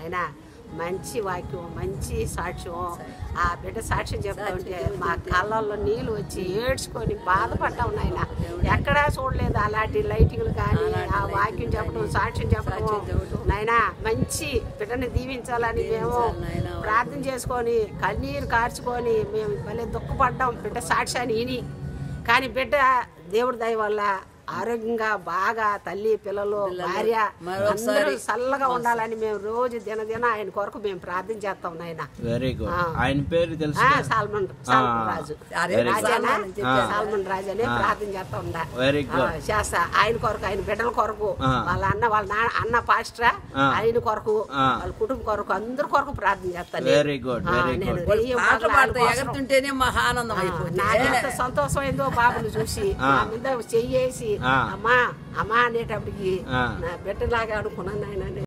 అయినా మంచి వాక్యం మంచి సాక్ష్యం ఆ బిడ్డ సాక్ష్యం చెప్తా ఉంటే మా కళ్ళల్లో నీళ్ళు వచ్చి ఏడ్చుకొని బాధపడ్డాం నాయన ఎక్కడా చూడలేదు అలాంటి లైటింగ్లు కానీ ఆ వాక్యం చెప్పడం సాక్ష్యం చెప్పడం నాయన మంచి బిడ్డని దీవించాలని మేము ప్రార్థన చేసుకొని కన్నీరు కార్చుకొని మేము భలే దుఃఖపడ్డాం బిడ్డ సాక్ష్యాన్ని విని కానీ బిడ్డ దేవుడి దయ వల్ల ఆరోగ్యంగా బాగా తల్లి పిల్లలు భార్య అందరూ చల్లగా ఉండాలని మేము రోజు దినదిన ఆయన కొరకు మేము ప్రార్థన చేస్తాం నాయన వెరీ గుడ్ ఆ. ఆయన పేరు తెలుసు ఆ, Solomon Solomon Raju Very good. రాజానా ఆ. సాల్మన్ రాజు అనే ప్రార్థన చేస్తా ఉందా వెరీ ఆ, గుడ్ చేస్తా ఆయన కొరకు ఆయన బిడ్డల కొరకు ఆ. వాళ్ళ అన్న వాళ్ళ నాన్న అన్న పాస్టరా ఆ. ఆయన కొరకు ఆ. వాళ్ళ కుటుంబం కొరకు అందరి కొరకు ప్రార్థన చేస్తాను వెరీ గుడ్ ఆ, వెరీ నేను గుడ్ రెయ్యి పాటలు మొదలు పాడితే ఆయన కోసం. ఎగురుతుంటేనే మహా ఆనందం అయిపోతుంది నాకెంత సంతోషమైందో బాబుని చూసి ఆ. నా మీద చెయ్యేసి ఆ. అమ్మా అమ్మా అనేటప్పటికి ఆ. నా బిడ్డలాగా అనుకున్నాను ఆయన